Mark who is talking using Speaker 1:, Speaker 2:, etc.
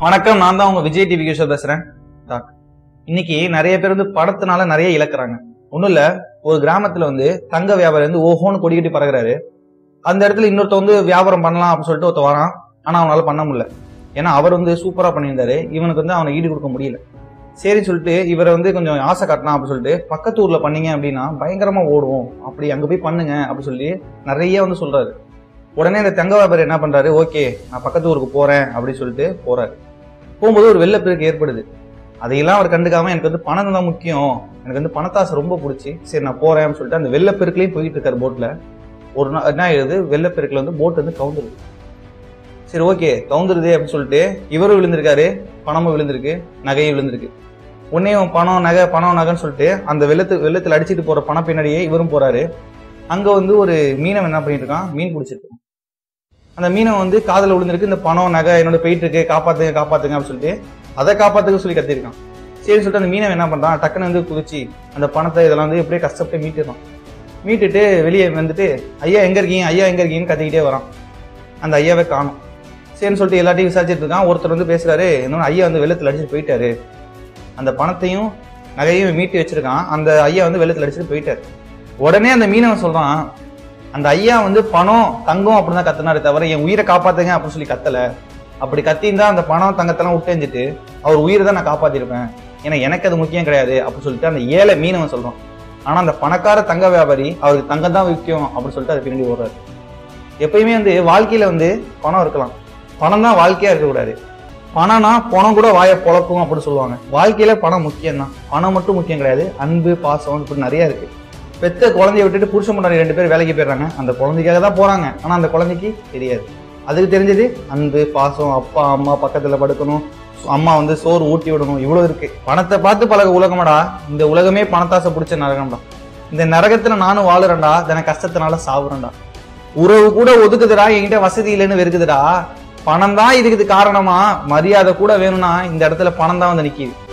Speaker 1: வணக்கம் நான் தான் உங்க விஜய் டிவி கிஷோர் பேசுறேன் டாக். இன்னைக்கு நிறைய பேர் வந்து படத்தினால நிறைய இழக்கிறாங்க ஒண்ணும் இல்ல ஒரு கிராமத்துல வந்து தங்க வியாபாரி வந்து ஓஹோன்னு கொடிக்கட்டி பறகுறாரு அந்த இடத்துல இன்னொருத்த வந்து வியாபாரம் பண்ணலாம் அப்படின்னு சொல்லிட்டு ஒருத்த வரான் ஆனா அவனால பண்ண முடியல ஏன்னா அவர் வந்து சூப்பரா பண்ணியிருந்தாரு இவனுக்கு வந்து அவனை ஈடு கொடுக்க முடியல சரின்னு சொல்லிட்டு இவரை வந்து கொஞ்சம் ஆசை காட்டலாம் அப்படின்னு சொல்லிட்டு பக்கத்து ஊர்ல பண்ணீங்க அப்படின்னா பயங்கரமா ஓடுவோம் அப்படி அங்க போய் பண்ணுங்க அப்படின்னு சொல்லி நிறைய வந்து சொல்றாரு உடனே இந்த தங்க வியாபாரி என்ன பண்றாரு ஓகே நான் பக்கத்து ஊருக்கு போறேன் அப்படின்னு சொல்லிட்டு போறாரு போகும்போது ஒரு வெள்ளப்பெருக்கு ஏற்படுது அதையெல்லாம் அவர் கண்டுக்காம எனக்கு வந்து பணம் தான் முக்கியம் எனக்கு வந்து பணத்தாசை ரொம்ப பிடிச்சி சரி நான் போறேன் அப்படின்னு சொல்லிட்டு அந்த வெள்ளப்பெருக்குலயும் போயிட்டு இருக்காரு போட்ல ஒரு நாள் என்ன ஆயிடுது வெள்ளப்பெருக்குல வந்து போட் வந்து கவுந்துருது சரி ஓகே கவுந்துருது அப்படின்னு சொல்லிட்டு இவரும் விழுந்திருக்காரு பணமும் விழுந்திருக்கு நகையும் விழுந்திருக்கு உடனே இவன் பணம் நகை பணம் நகைன்னு சொல்லிட்டு அந்த வெள்ளத்து வெள்ளத்துல அடிச்சிட்டு போற பணம் பின்னாடியே இவரும் போறாரு அங்க வந்து ஒரு மீனவன் என்ன பண்ணிட்டு இருக்கான் மீன் பிடிச்சிருக்கான் அந்த மீனவன் வந்து காதுல விழுந்திருக்கு இந்த பணம் நகை என்னோட போயிட்டு இருக்கு காப்பாத்துங்க காப்பாத்துங்க அப்படின்னு சொல்லிட்டு அதை காப்பாத்துக்க சொல்லி கத்திருக்கான் சரி சொல்லிட்டு அந்த மீனவன் என்ன பண்றான் டக்குன்னு வந்து குதிச்சு அந்த பணத்தை இதெல்லாம் வந்து எப்படியே கஷ்டப்பட்டு மீட்டுறான் மீட்டுட்டு வெளியே வந்துட்டு ஐயா எங்க இருக்கீங்க ஐயா எங்க இருக்கீங்கன்னு கத்திக்கிட்டே வரான் அந்த ஐயாவை காணும் சரின்னு சொல்லிட்டு எல்லாத்தையும் விசாரிச்சுட்டு இருக்கான் ஒருத்தர் வந்து பேசுறாரு இன்னொன்று ஐயா வந்து வெள்ளத்துல அடிச்சுட்டு போயிட்டாரு அந்த பணத்தையும் நகையும் மீட்டு வச்சிருக்கான் அந்த ஐயா வந்து வெள்ளத்துல அடிச்சுட்டு போயிட்டாரு உடனே அந்த மீனவன் சொல்றான் அந்த ஐயா வந்து பணம் தங்கம் அப்படின்னு தான் கத்தினாரு தவிர என் உயிரை காப்பாத்துங்க அப்படின்னு சொல்லி கத்தல அப்படி கத்தியிருந்தா அந்த பணம் தங்கத்தெல்லாம் விட்டெஞ்சிட்டு அவர் உயிரை தான் நான் காப்பாத்திருப்பேன் ஏன்னா எனக்கு அது முக்கியம் கிடையாது அப்படின்னு சொல்லிட்டு அந்த ஏழை மீனவன் சொல்றான் ஆனா அந்த பணக்கார தங்க வியாபாரி அவருக்கு தங்கம் தான் முக்கியம் அப்படின்னு சொல்லிட்டு அது பின்னாடி ஓடுறாரு எப்பயுமே வந்து வாழ்க்கையில வந்து பணம் இருக்கலாம் பணம் தான் வாழ்க்கையா இருக்கக்கூடாது பணம்னா பணம் கூட வாயை பொழக்கும் அப்படின்னு சொல்லுவாங்க வாழ்க்கையில பணம் முக்கியம் தான் பணம் மட்டும் முக்கியம் கிடையாது அன்பு பாசம் இப்படி நிறைய இருக்கு பெத்த குழந்தைய விட்டுட்டு புருஷன் முன்னாடி ரெண்டு பேர் வேலைக்கு போயிடுறாங்க அந்த குழந்தைக்காக தான் போறாங்க ஆனா அந்த குழந்தைக்கு தெரியாது அதுக்கு தெரிஞ்சது அன்பு பாசம் அப்பா அம்மா பக்கத்துல படுக்கணும் அம்மா வந்து சோறு ஊட்டி விடணும் இவ்வளவு இருக்கு பணத்தை பார்த்து பழக உலகமாடா இந்த உலகமே பணத்தாசை பிடிச்ச நரகம்டா இந்த நரகத்துல நானும் வாழுறேன்டா தின கஷ்டத்தினால சாவுறேன்டா உறவு கூட ஒதுக்குதுடா என்கிட்ட வசதி இல்லைன்னு வெறுக்குதுடா பணம் தான் இதுக்கு காரணமா மரியாதை கூட வேணும்னா இந்த இடத்துல பணம் தான் வந்து நிக்குது